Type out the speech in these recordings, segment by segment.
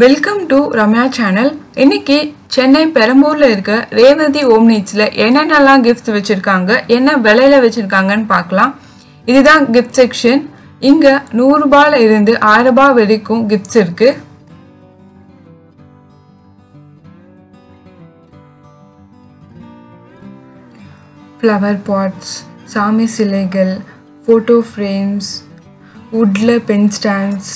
welcome to Ramya channel இன்னைக்கு சென்னை பெரம்பூர்ல இருக்க Revathi home நீட்ஸ்ல என்னென்னலாம் கிஃப்ட்ஸ் வச்சிருக்காங்க என்ன விலையில வச்சிருக்காங்கன்னு பார்க்கலாம் இதுதான் கிஃப்ட் செக்ஷன் இங்க நூறு ரூபாயில இருந்து ஆயிரம் ரூபாய் வரைக்கும் கிஃப்ட்ஸ் இருக்கு ஃப்ளவர் பாட்ஸ் சாமி சிலைகள் ஃபோட்டோ ஃப்ரேம்ஸ் வுட்டில் பென் ஸ்டாண்ட்ஸ்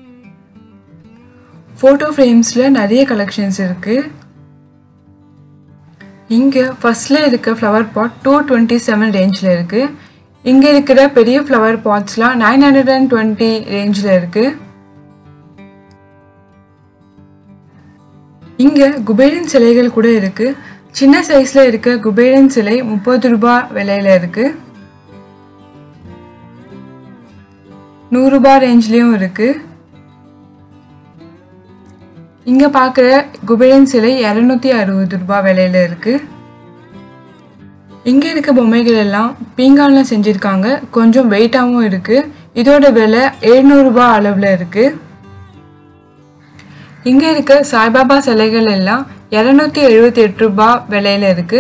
ஃபோட்டோ ஃப்ரேம்ஸில் நிறைய கலெக்ஷன்ஸ் இருக்குது இங்கே ஃபஸ்ட்டில் இருக்க flower pot two twenty seven ரேஞ்சில் இருக்குது இங்கே இருக்கிற பெரிய ஃப்ளவர் பாட்ஸ்லாம் நைன் ஹண்ட்ரட் அண்ட் டுவெண்ட்டி ரேஞ்சில் இருக்குது இங்கே குபேரன் சிலைகள் கூட இருக்குது சின்ன சைஸில் இருக்க குபேரன் சிலை முப்பது ரூபாய் விலையில் இருக்குது நூறுரூபா ரேஞ்ச்லேயும் இருக்குது இங்கே பார்க்குற குபேரன் சிலை இரநூத்தி அறுபது ரூபாய் விலையில் இருக்குது இங்கே இருக்க பொம்மைகள் எல்லாம் பீங்கானில் செஞ்சுருக்காங்க கொஞ்சம் வெயிட்டாகவும் இருக்குது இதோட விலை எழுநூறுபா அளவில் இருக்குது இங்கே இருக்க சாய்பாபா சிலைகள் எல்லாம் இரநூத்தி எழுபத்தி எட்டு ரூபாய் விலையில் இருக்குது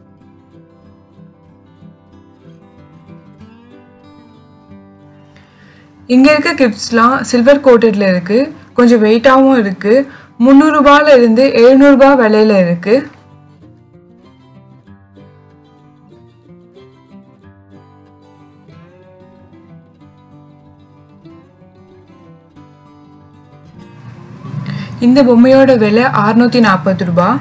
இங்கே இருக்க கிஃப்ட்ஸ்லாம் சில்வர் கோட்டடில் இருக்குது கொஞ்சம் வெயிட்டாகவும் இருக்குது முந்நூறுரூபால இருந்து எழுநூறுபா விலையில் இருக்குது இந்த பொம்மையோட விலை அறுநூத்தி நாற்பது ரூபாய்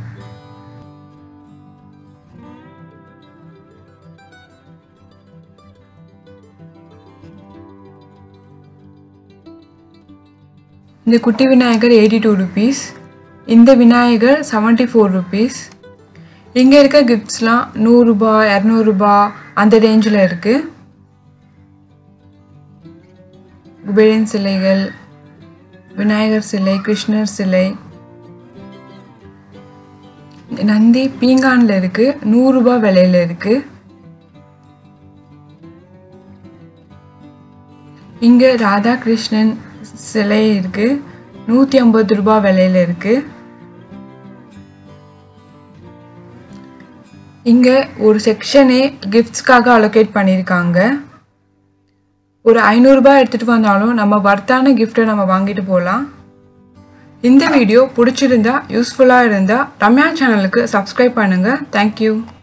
இந்த குட்டி விநாயகர் எயிட்டி டூ ருபீஸ் இந்த விநாயகர் செவன்ட்டி ஃபோர் ருபீஸ் இங்கே இருக்க கிஃப்ட்ஸ்லாம் நூறுரூபா இரநூறுபா அந்த ரேஞ்சில் இருக்குது குபேரன் சிலைகள் விநாயகர் சிலை கிருஷ்ணர் சிலை நந்தி பீங்கானில் இருக்கு நூறுரூபா விலையில இருக்கு இங்கே ராதா கிருஷ்ணன் சிலை இருக்கு நூற்றி ஐம்பது ரூபாய் விலையில இருக்கு இங்கே ஒரு செக்ஷனே கிஃப்ட்ஸ்க்காக அலோகேட் பண்ணியிருக்காங்க ஒரு ஐநூறுரூபா எடுத்துகிட்டு வந்தாலும் நம்ம வர்த்தான கிஃப்ட்டை நம்ம வாங்கிட்டு போகலாம் இந்த வீடியோ பிடிச்சிருந்தா யூஸ்ஃபுல்லாக இருந்தால் ரம்யா சேனலுக்கு சப்ஸ்கிரைப் பண்ணுங்கள் தேங்க்யூ